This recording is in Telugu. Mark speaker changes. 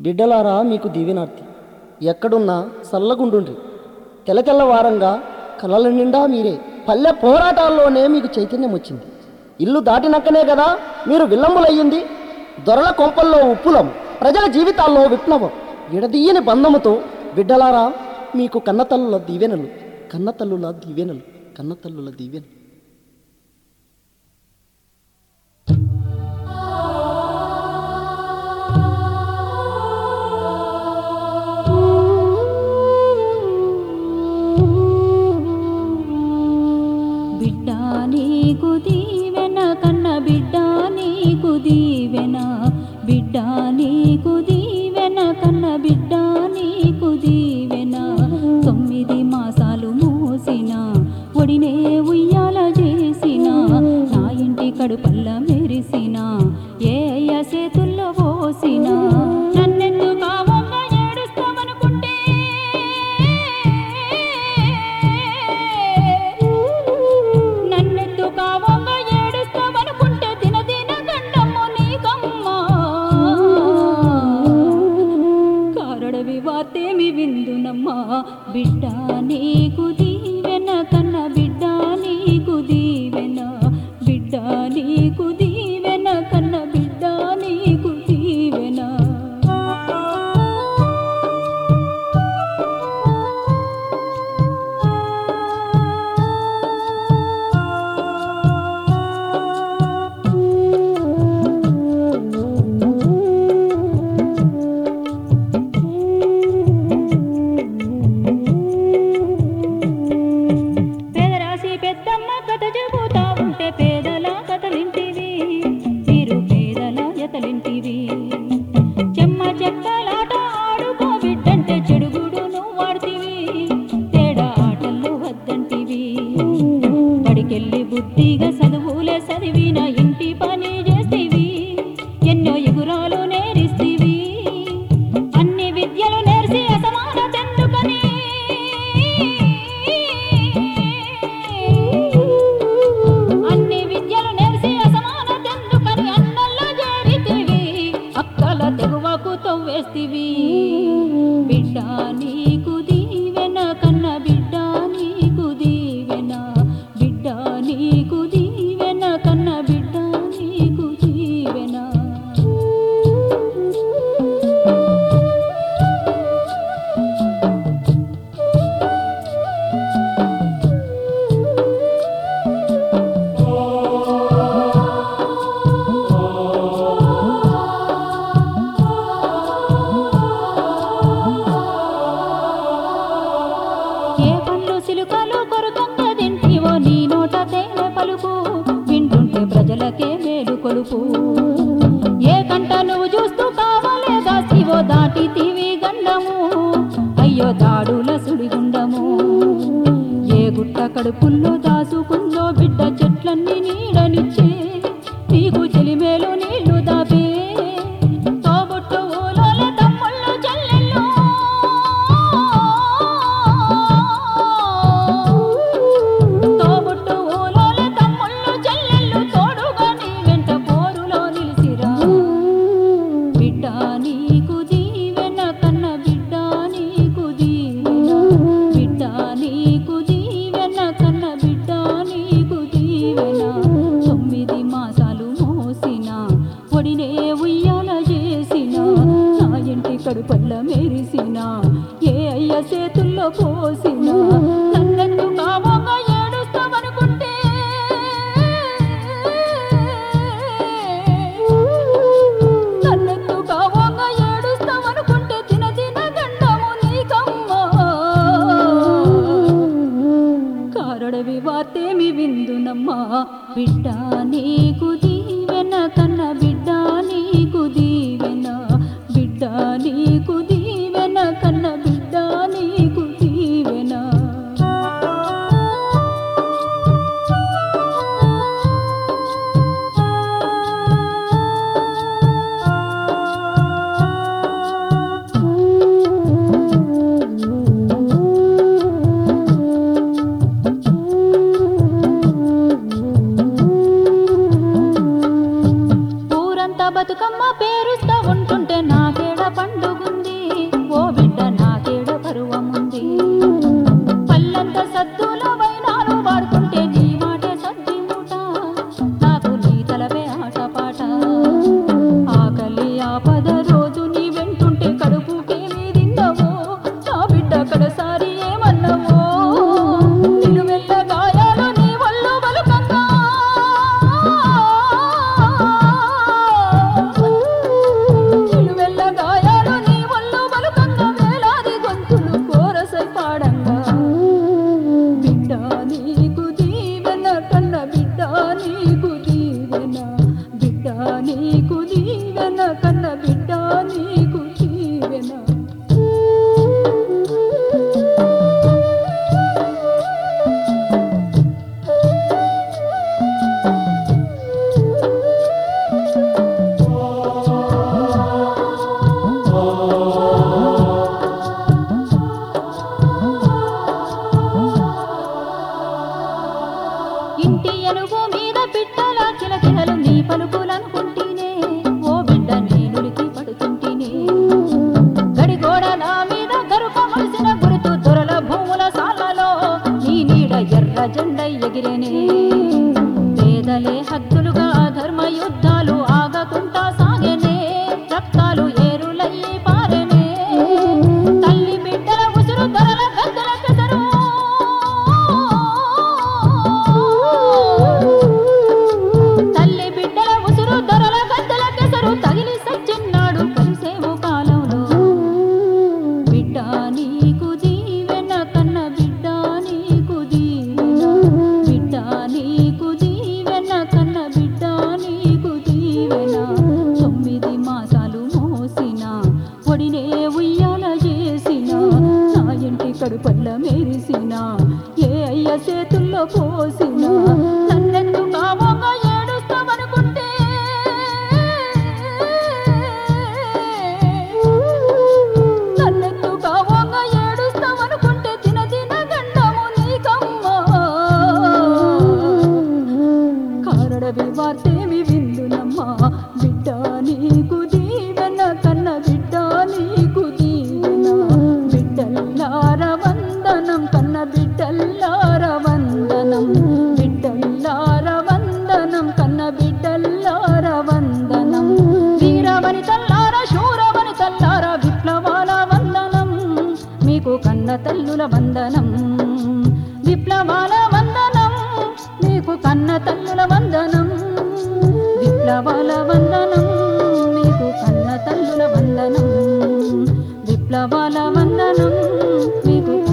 Speaker 1: బిడ్డలారా మీకు దీవెనార్తి ఎక్కడున్నా సల్లగుండుండ్రి తెల్ల తెల్లవారంగా కలల నిండా మీరే పల్లె పోరాటాల్లోనే మీకు చైతన్యం వచ్చింది ఇల్లు దాటినాకనే కదా మీరు విల్లంబులయ్యింది దొరల కొంపల్లో ఉప్పులం ప్రజల జీవితాల్లో విప్లవం విడదీయని బంధముతో బిడ్డలారా మీకు కన్నతల్లుల దీవెనలు కన్నతల్లుల దీవెనలు కన్నతల్లుల దీవెనలు
Speaker 2: బిడ్డ నీకు దీవెన కన్న బిడ్డ నీకు దీవెన బిడ్డ నీకు దీవెన కన్న బిడ్డ నీకు దీవెన తొమ్మిది మాసాలు మోసిన ఒడినే ఉయ్యాల చేసిన నా ఇంటి కడుపల్ల మెరిసిన ఏ అయ్య చేతుల్లో పోసిన నన్నెందు కావంగా ఏడుస్తామనుకుంటే నన్నెత్తు కావంగా ఏడుస్తావనుకుంటే దినదిన గండమ్ము నీకమ్మా కారడవి వార్తేమి విందునమ్మా బిడ్డ నీకు దీవెన కన్న బిడ్డ నీకు దీవెన బిడ్డ నీకు దీవెన కన్న బిడ్డ నీకు దీవెన పేదరాశి పెద్దమ్మ కథ చెబుతా ఉంటే పేదల కథలింటివి మీరు పేదల జతలింటివి చెమ్మ చెక్కలాట ఆడుకో బిడ్డంటే చెడుగుడు నువ్వు వాడుతీవి తేడా ఆటల్లో వద్దంటివి బడికెళ్ళి బుద్ధిగా చదువులే చదివిన ఇంటి పని చేస్తీవి ఎన్నో ఎగురాలు నేరిస్తీవి అన్ని విద్యలు నేర్చి అసమానతెందుకని అన్ని విద్యలు నేర్చి అసమానతెందుకని అన్నల్లో చేరితివి అక్కల తెగువకు తవ్వేస్తివి బిడ్డ నీకు దీవెన కన్న బిడ్డ నీకు దీవెన బిడ్డ నీకు దీవెన కన్న బిడ్డ నీకు దీవెన ఏ పండ్లు సిలుకలు కొరకంగా తింటివో నీ నోట తేనె పలుకు వింటుంటే ప్రజలకే మేలు కొలుపు ఏ కంట నువ్వు చూస్తూ కావాలే దాసివో దాటి తీవి గండము అయ్యో దాడుల సుడిగుండము ఏ గుట్ట కడుపుల్లో దాసుకుందో బిడ్డ చెట్లన్నీ నీడనిచ్చే నీకు చెలిమేలు నీళ్లు దాపే తోబుట్టు ఊలోలే తమ్ముళ్ళు చెల్లెళ్ళు తోబుట్టు ఊలోలే తమ్ముళ్ళు చెల్లెళ్ళు తోడుగా నీ వెంట పోరులో నిలిసిరా బిడ్డ నీకు దీవెన కన్న బిడ్డ నీకు దీవెన బిడ్డ నీకు దీవెన కన్న బిడ్డ నీకు దీవెన తొమ్మిది మాసాలు మోసిన ఒడినే ఉయ్యాల చేసిన నా ఇంటి కడుపల్ల మెరిసిన ఏ అయ్య చేతుల్లో పోసిన నన్నెందు కావంగా ఏడుస్తామనుకుంటే నన్నెందు కావంగా ఏడుస్తామనుకుంటే దిన దిన గండము నీకమ్మా కారడవి వార్తేమి విందునమ్మా బిడ్డ నీకు దీవెన కన్న బిడ్డ నీకు దీవెన బిడ్డ నీకు దీవెన కన్న బిడ్డ నీకు దీవెన బతుకమ్మ పేరుస్తా ఉంటుంటే నాకేడ పండుగ కడుపల్ల మెరిసిన ఏ అయ్య చేతుల్లో పోసిన నన్నెందు కావోగా ఏడుస్తావనుకుంటే నన్నెందు కావోగా ఏడుస్తావనుకుంటే దిన దిన గండము నీకమ్మా కారడవి వార్తేమి విందునమ్మా బిడ్డ నీకు దీవెన కన్న బిడ్డ నీకు దీవెన బిడ్డల్లార వందనం కన్న బిడ్డల్లార వందనం బిడ్డల్లార వందనం కన్న బిడ్డల్లార వందనం వీరవని తల్లార శూరవని తల్లార విప్లవాల వందనం మీకు కన్న తల్లుల వందనం విప్లవాల వందనం మీకు కన్న తల్లుల వందనం విప్లవాల వందనం మీకు కన్న తల్లుల వందనం విప్లవాల వందనం మీకు